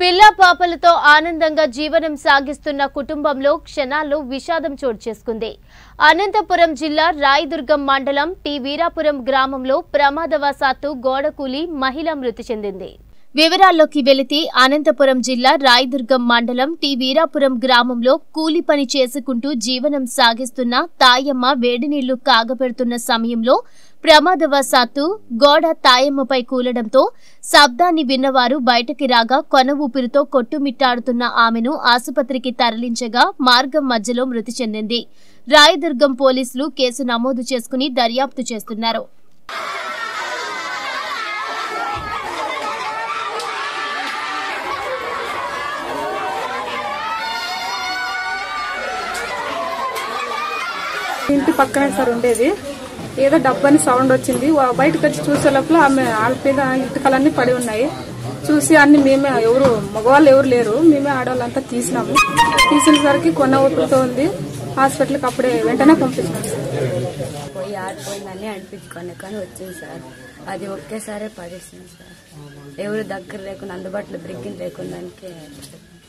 పిల్ల పాపలతో ఆనందంగా జీవనం సాగిస్తున్న కుటుంబంలో క్షణాల్లో విషాదం చోటు చేసుకుంది అనంతపురం జిల్లా రాయదుర్గం మండలం టి వీరాపురం గ్రామంలో ప్రమాదవశాత్తు గోడకూలి మహిళ మృతి చెందింది వివరాల్లోకి వెళితే అనంతపురం జిల్లా రాయదుర్గం మండలం టి వీరాపురం గ్రామంలో కూలి పని చేసుకుంటూ జీవనం సాగిస్తున్న తాయమ్మ వేడినీళ్లు కాగపెడుతున్న సమయంలో ప్రమాదవశాత్తు గోడ తాయమ్మపై కూలడంతో శబ్దాన్ని విన్నవారు బయటకి రాగా కొన ఊపిరితో కొట్టుమిట్టాడుతున్న ఆమెను ఆసుపత్రికి తరలించగా మార్గం మధ్యలో మృతి చెందింది రాయదుర్గం పోలీసులు కేసు నమోదు చేసుకుని దర్యాప్తు చేస్తున్నారు ఇంటి పక్కనే సార్ ఉండేది ఏదో డబ్బని సౌండ్ వచ్చింది వా- బయటకు వచ్చి చూసే లోపల ఆమె ఆడ మీద ఇటుకలన్నీ పడి ఉన్నాయి చూసి అన్ని మేమే ఎవరు మగవాళ్ళు ఎవరు లేరు మేమే ఆడవాళ్ళంతా తీసినాము తీసినసరికి కొన్న ఊపిరితో ఉంది హాస్పిటల్కి అప్పుడే వెంటనే పంపించినాం సార్ పోయి ఆడిపోయిందని అనిపించుకోండి కానీ వచ్చింది సార్ అది ఒకేసారి పడేసింది సార్ ఎవరు దగ్గర లేకుండా అందుబాటులో బ్రిగ్గిన్ లేకుండా